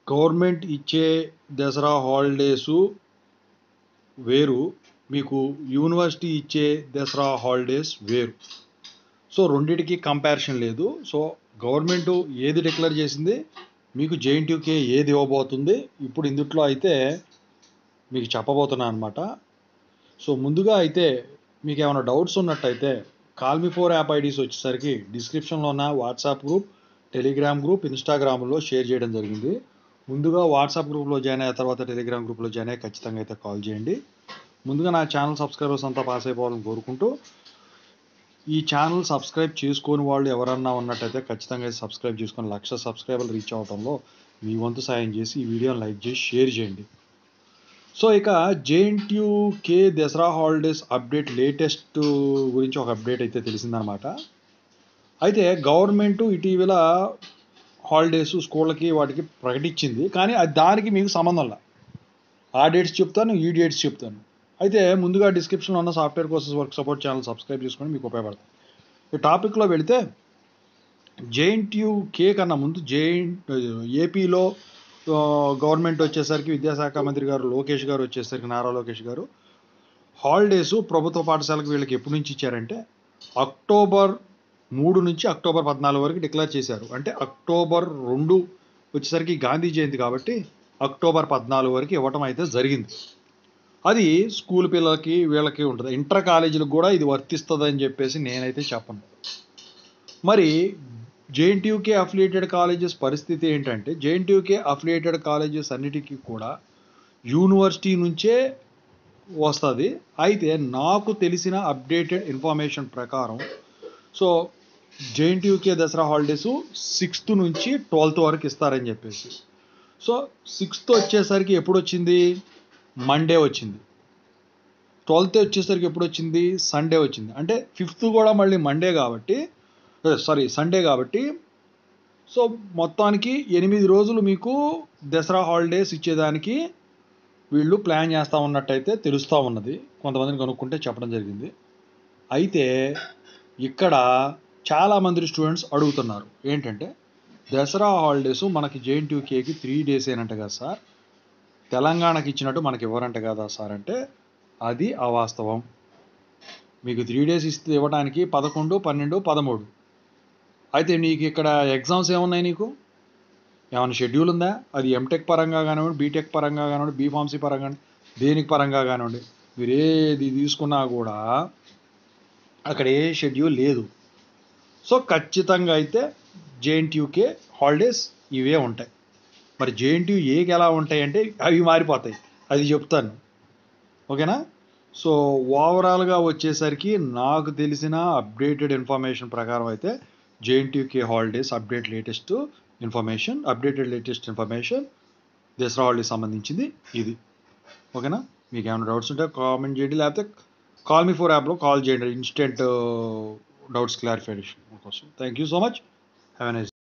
government ఇచ్చే Dasara holidays వేరు మీకు యూనివర్సిటీ ఇచ్చే దసరా హాలిడేస్ వేరు సో రెండిటికి కంపారిజన్ లేదు సో గవర్నమెంట్ ఏది డిక్లేర్ చేసింది మీకు జేఎన్టీయూకే ఏది ఇవ్వబోతుంది ఇప్పుడు ఇందుట్లో అయితే మీకు చెప్పబోతున్నాను అనమాట సో ముందుగా అయితే మీకు ఏమైనా డౌట్స్ ఉన్నట్టయితే కాల్మీ ఫోర్ యాప్ ఐడీస్ వచ్చేసరికి డిస్క్రిప్షన్లో ఉన్న వాట్సాప్ గ్రూప్ టెలిగ్రామ్ గ్రూప్ ఇన్స్టాగ్రామ్లో షేర్ చేయడం జరిగింది ముందుగా వాట్సాప్ గ్రూప్లో జాయిన్ అయిన తర్వాత టెలిగ్రామ్ గ్రూప్లో జాయిన్ అయ్యి ఖచ్చితంగా అయితే కాల్ చేయండి ముందుగా నా ఛానల్ సబ్స్క్రైబర్స్ అంతా పాస్ అయిపోవాలని కోరుకుంటూ ఈ ఛానల్ సబ్స్క్రైబ్ చేసుకోని వాళ్ళు ఎవరన్నా ఉన్నట్టయితే ఖచ్చితంగా అయితే సబ్స్క్రైబ్ చేసుకొని లక్ష సబ్స్క్రైబర్లు రీచ్ అవడంలో మీ వంతు సాయం చేసి ఈ వీడియోని లైక్ చేసి షేర్ చేయండి సో ఇక JNTUK Dasara holidays update latest గురించి ఒక అప్డేట్ అయితే తెలిసిందనమాట అయితే గవర్నమెంట్ ఇటీవల హాలిడేస్ స్కూళ్ళకి వాటికి ప్రకటించింది కానీ అది దానికి మీకు సంబంధం లే ఆ డేట్స్ చెప్తాను ఈ డేట్స్ చెప్తాను అయితే ముందుగా డిస్క్రిప్షన్లో ఉన్న software courses work support channel subscribe చేసుకొని మీకు ఉపయోగపడుతుంది ఈ టాపిక్లో వెళితే జేఎన్టీయూకే కన్నా ముందు జేఎన్ ఏపీలో గవర్నమెంట్ వచ్చేసరికి విద్యాశాఖ మంత్రి గారు లోకేష్ గారు వచ్చేసరికి నారా లోకేష్ గారు హాలిడేస్ ప్రభుత్వ పాఠశాలకు వీళ్ళకి ఎప్పటి నుంచి ఇచ్చారంటే అక్టోబర్ మూడు నుంచి అక్టోబర్ పద్నాలుగు వరకు డిక్లేర్ చేశారు అంటే అక్టోబర్ రెండు వచ్చేసరికి గాంధీ జయంతి కాబట్టి అక్టోబర్ పద్నాలుగు వరకు ఇవ్వటం అయితే జరిగింది అది స్కూల్ పిల్లలకి వీళ్ళకి ఉంటుంది ఇంటర్ కాలేజీలకు కూడా ఇది వర్తిస్తుంది అని చెప్పేసి నేనైతే చెప్పను మరి జేఎన్టీయూకే అఫిలియేటెడ్ కాలేజెస్ పరిస్థితి ఏంటంటే జేఎన్టీయూకే అఫిలియేటెడ్ కాలేజెస్ అన్నిటికీ కూడా యూనివర్సిటీ నుంచే వస్తుంది అయితే నాకు తెలిసిన అప్డేటెడ్ ఇన్ఫర్మేషన్ ప్రకారం so JNTUK Dasara holidays sixth నుంచి ట్వెల్త్ వరకు ఇస్తారని చెప్పేసి సో సిక్స్త్ వచ్చేసరికి ఎప్పుడు వచ్చింది మండే వచ్చింది ట్వెల్త్ వచ్చేసరికి ఎప్పుడు వచ్చింది సండే వచ్చింది అంటే ఫిఫ్త్ కూడా మళ్ళీ మండే కాబట్టి సారీ సండే కాబట్టి సో మొత్తానికి ఎనిమిది రోజులు మీకు దసరా హాలిడేస్ ఇచ్చేదానికి వీళ్ళు ప్లాన్ చేస్తూ ఉన్నట్టయితే తెలుస్తూ ఉన్నది కొంతమందిని కనుక్కుంటే చెప్పడం జరిగింది అయితే ఇక్కడ చాలామంది స్టూడెంట్స్ అడుగుతున్నారు ఏంటంటే దసరా హాలిడేస్ మనకి జేఎన్టీయూకేకి త్రీ డేస్ ఏనంట కదా సార్ తెలంగాణకి ఇచ్చినట్టు మనకి ఇవ్వరంట కదా సార్ అంటే అది అవాస్తవం మీకు త్రీ డేస్ ఇస్తే ఇవ్వడానికి పదకొండు పన్నెండు పదమూడు అయితే నీకు ఇక్కడ ఎగ్జామ్స్ ఏమున్నాయి నీకు ఏమైనా షెడ్యూల్ ఉందా అది ఎంటెక్ పరంగా కానివ్వండి బీటెక్ పరంగా కానివ్వండి బీఫార్మసీ పరంగా దేనికి పరంగా కానివ్వండి మీరు ఏది తీసుకున్నా కూడా అక్కడ ఏ షెడ్యూల్ లేదు సో ఖచ్చితంగా అయితే జేఎన్టీయూకే హాలిడేస్ ఇవే ఉంటాయి మరి జేఎన్టీయూ ఏకి ఎలా ఉంటాయి అంటే అవి మారిపోతాయి అది చెప్తాను ఓకేనా సో ఓవరాల్గా వచ్చేసరికి నాకు తెలిసిన అప్డేటెడ్ ఇన్ఫర్మేషన్ ప్రకారం అయితే JNTUK holidays update latest information updated latest information Dasara holidays సంబంధించింది ఇది ఓకేనా మీకు ఏమైనా డౌట్స్ ఉంటే కామెంట్ చేయండి లేకపోతే కాల్ మీ ఫోర్ యాప్లో కాల్ చేయండి ఇన్స్టెంట్ డౌట్స్ క్లారిఫికేషన్ కోసం thank you so much have a nice